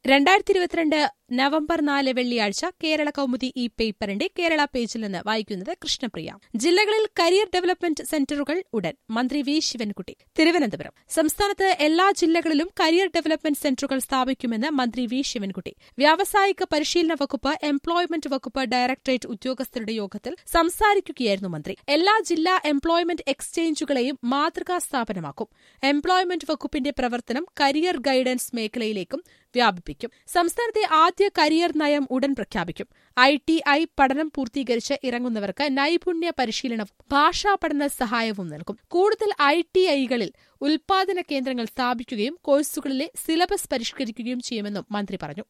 രണ്ടായിരത്തി ഇരുപത്തിരണ്ട് നവംബർ നാല് വെള്ളിയാഴ്ച കേരള കൗമുദി ഈ പേപ്പറിന്റെ കേരള പേജിൽ നിന്ന് വായിക്കുന്നത് കൃഷ്ണപ്രിയ ജില്ലകളിൽ കരിയർ ഡെവലപ്മെന്റ് സെന്ററുകൾ ഉടൻ മന്ത്രി വി ശിവൻകുട്ടി തിരുവനന്തപുരം സംസ്ഥാനത്ത് എല്ലാ ജില്ലകളിലും കരിയർ ഡെവലപ്മെന്റ് സെന്ററുകൾ സ്ഥാപിക്കുമെന്ന് മന്ത്രി വി ശിവൻകുട്ടി വ്യാവസായിക പരിശീലന വകുപ്പ് എംപ്ലോയ്മെന്റ് വകുപ്പ് ഡയറക്ടറേറ്റ് ഉദ്യോഗസ്ഥരുടെ യോഗത്തിൽ സംസാരിക്കുകയായിരുന്നു മന്ത്രി എല്ലാ ജില്ലാ എംപ്ലോയ്മെന്റ് എക്സ്ചേഞ്ചുകളെയും മാതൃകാ സ്ഥാപനമാക്കും എംപ്ലോയ്മെന്റ് വകുപ്പിന്റെ പ്രവർത്തനം കരിയർ ഗൈഡൻസ് മേഖലയിലേക്കും വ്യാപിപ്പിക്കും സംസ്ഥാനത്തെ ആദ്യ കരിയർ നയം ഉടൻ പ്രഖ്യാപിക്കും ഐ ടി ഐ പഠനം പൂർത്തീകരിച്ച് ഇറങ്ങുന്നവർക്ക് നൈപുണ്യ പരിശീലനവും ഭാഷാ പഠന സഹായവും നൽകും കൂടുതൽ ഐ ടി ഐകളിൽ ഉൽപാദന കേന്ദ്രങ്ങൾ സ്ഥാപിക്കുകയും കോഴ്സുകളിലെ സിലബസ് പരിഷ്കരിക്കുകയും ചെയ്യുമെന്നും മന്ത്രി പറഞ്ഞു